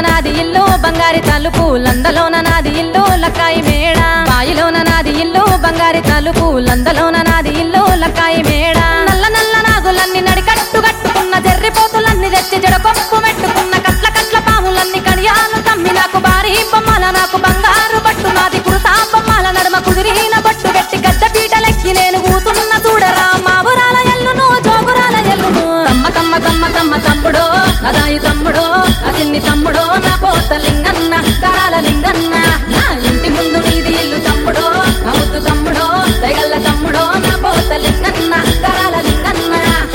నాది ఇల్లు బంగారి తలుపు లందలోన నాది ఇల్లు లక్కాయి మేడ బాయిలోన నాది ఇల్లు బంగారి తలుపు లందలోన నాది ఇల్లు లక్కాయి మేడ నల్ల నల్ల నాగులన్నీ నడికట్టు కట్టుకున్న జర్రిపోతులన్నీ తెచ్చి జడకొప్పు మెట్టుకున్న కట్ల కట్ల పాములన్నీ కడియాలు తమ్మి నాకు భారీ బొమ్మల నాకు బంగారు పట్టు నాది కురుసా బొమ్మల నడుమ కుదిరిన బట్టు పెట్టి గడ్డ పీటలెక్కి నేను కూతున్న చూడరా మా ఊరాల ఎల్లును జోగురాల ఎల్లును తమ్మ తమ్మ తమ్మ తమ్మ తమ్ముడో అదాయి తమ్ముడో అదిన్ని తమ్ముడో నా పోత లింగన్న కరాల లింగన్న నా ఇంటి ముందు నీది ఇల్లు తమ్ముడో నా ముద్దు తమ్ముడో దయగల్ల తమ్ముడో నా పోత లింగన్న కరాల లింగన్న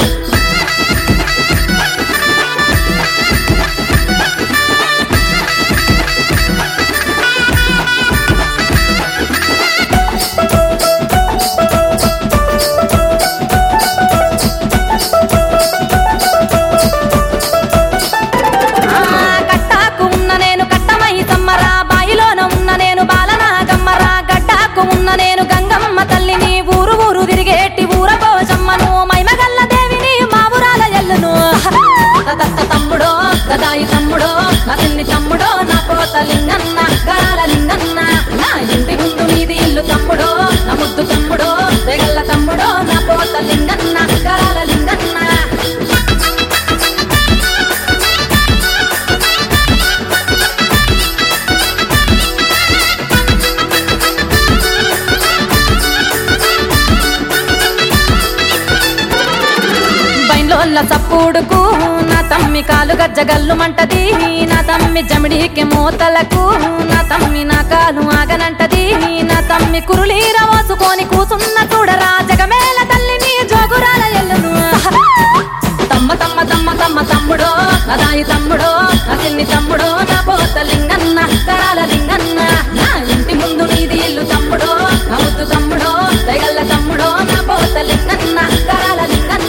ఆ, కట్టాకు ఉన్న నేను కట్టమై సమ్మరా బాయిలోన ఉన్న నేను బాలనా గమ్మరా గడ్డాకు ఉన్న నేను గంగమ్మ తల్లిని ఊరు ఊరు తిరిగేటి ఊర పోషమ్మను మైమగల్ల దేవిని మా ఊరాల ఎల్లును తత్త తమ్ముడో గదాయి తమ్ముడో నా తిన్ని తమ్ముడో నా కోత లింగన్న గాల లింగన్న నా ఇంటి ముందు నీది ఇల్లు తమ్ముడో నా ముద్దు తమ్ముడో తెగల్ల తమ్ముడో నా కోత లింగన్న గాల లింగన్న బైండ్లోళ్ళ సప్పుడుకు నా తమ్మి కాలు గజ్జగల్లు మంటది నా తమ్మి జమిడికి మూతలకు నా తమ్మి నా కాలు ఆగనంటది నా తమ్మి కురులీర మోసుకొని కూసున్న చూడరా జగమేల తల్లిని జోగురాల ఎల్లును తమ్మ తమ్మ తమ్మ తమ్మ తమ్ముడో అదాయి తమ్ముడో నా చిన్ని తమ్ముడో నా పోత లింగన్న కరాల లింగన్న నా ఇంటి ముందు నీది ఇల్లు తమ్ముడో నా ముద్దు తమ్ముడో దయగల్ల తమ్ముడో నా పోత లింగన్న కరాల లింగన్న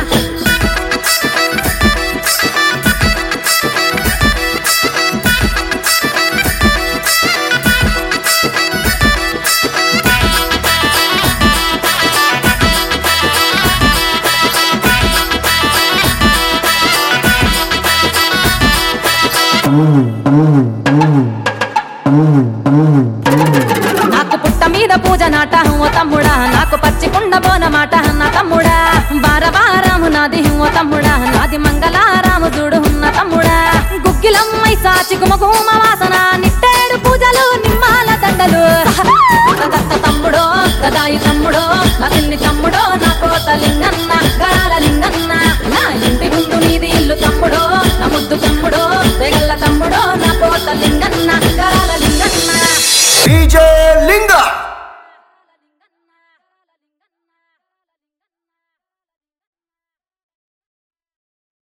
నాకు పుట్ట మీద పూజ నాట ఓ తమ్ముడా నాకు పచ్చి కుండ బోనమాట నా తమ్ముడా బారవారాము నాది ఓ తమ్ముడా నాది మంగళారాము చూడు నా తమ్ముడా గుగ్గిలమ్మై సాచి గుమగుమ వాసన నిట్టేడు పూజలు నిమ్మాల దండలు దత్త తమ్ముడో గదాయి తమ్ముడో నా తిన్ని తమ్ముడో నా కోత లింగన్న గాల లింగన్న నా ఇంటి ముందు నీది ఇల్లు తమ్ముడో నా ముద్దు తమ్ముడో తెగల్ల తమ్ముడో నా కోత లింగన్న గాల లింగన్న DJ Linga.